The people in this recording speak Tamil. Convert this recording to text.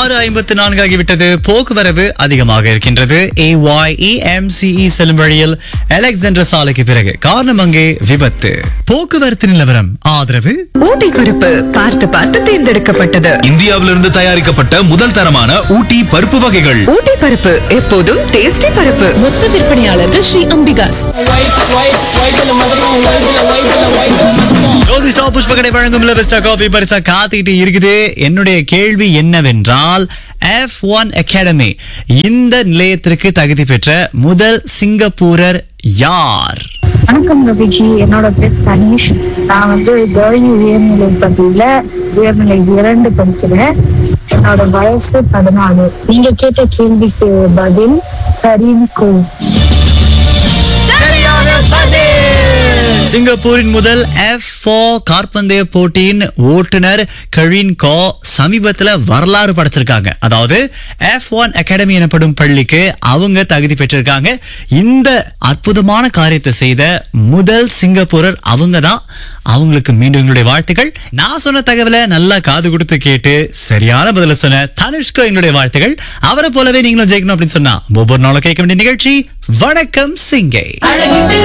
ஆறு ஐம்பத்து நான்கு ஆகிவிட்டது போக்குவரவு அதிகமாக இருக்கின்றது ஏஒய் இஎம்சிஇ செல்லும் வழியில் அலெக்சாண்டர் சாலைக்கு பிறகு காரணம் அங்கே விபத்து போக்குவரத்து நிலவரம் ஆதரவு ஊட்டி பருப்பு பார்த்து பார்த்து தேர்ந்தெடுக்கப்பட்டது இந்தியாவிலிருந்து தயாரிக்கப்பட்ட முதல் தரமான ஊட்டி பருப்பு வகைகள் ஊட்டி பருப்பு எப்போதும் டேஸ்டி பருப்பு மொத்த விற்பனையாளர்கள் ஸ்ரீ அம்பிகாஸ் ஜோதி ஸ்டாப் புஷ்பகடை வழங்கும் லெவஸ்டா காஃபி பரிசா காத்துக்கிட்டு இருக்குது என்னுடைய கேள்வி என்னவென்றால் எஃப் ஒன் அகாடமி இந்த நிலையத்திற்கு தகுதி பெற்ற முதல் சிங்கப்பூரர் யார் வணக்கம் ரவிஜி என்னோட பேர் தனீஷ் நான் வந்து தேர்லி உயர்நிலை பள்ளியில உயர்நிலை இரண்டு படிக்கிறேன் என்னோட வயசு பதினாலு நீங்க கேட்ட கேள்விக்கு பதில் கரீம் கோ சிங்கப்பூரின் முதல் எஃப் கார்பந்தய போட்டியின் ஓட்டுநர் கழின் கோ சமீபத்துல வரலாறு படைச்சிருக்காங்க அதாவது எஃப் ஒன் அகாடமி எனப்படும் பள்ளிக்கு அவங்க தகுதி பெற்றிருக்காங்க இந்த அற்புதமான காரியத்தை செய்த முதல் சிங்கப்பூரர் அவங்க தான் அவங்களுக்கு மீண்டும் எங்களுடைய வாழ்த்துக்கள் நான் சொன்ன தகவலை நல்லா காது கொடுத்து கேட்டு சரியான பதில சொன்ன தனுஷ்கோ எங்களுடைய வாழ்த்துக்கள் அவரை போலவே நீங்களும் ஜெயிக்கணும் அப்படின்னு சொன்னா ஒவ்வொரு நாளும் கேட்க வேண்டிய நிகழ்ச்சி வணக்கம் சிங்கை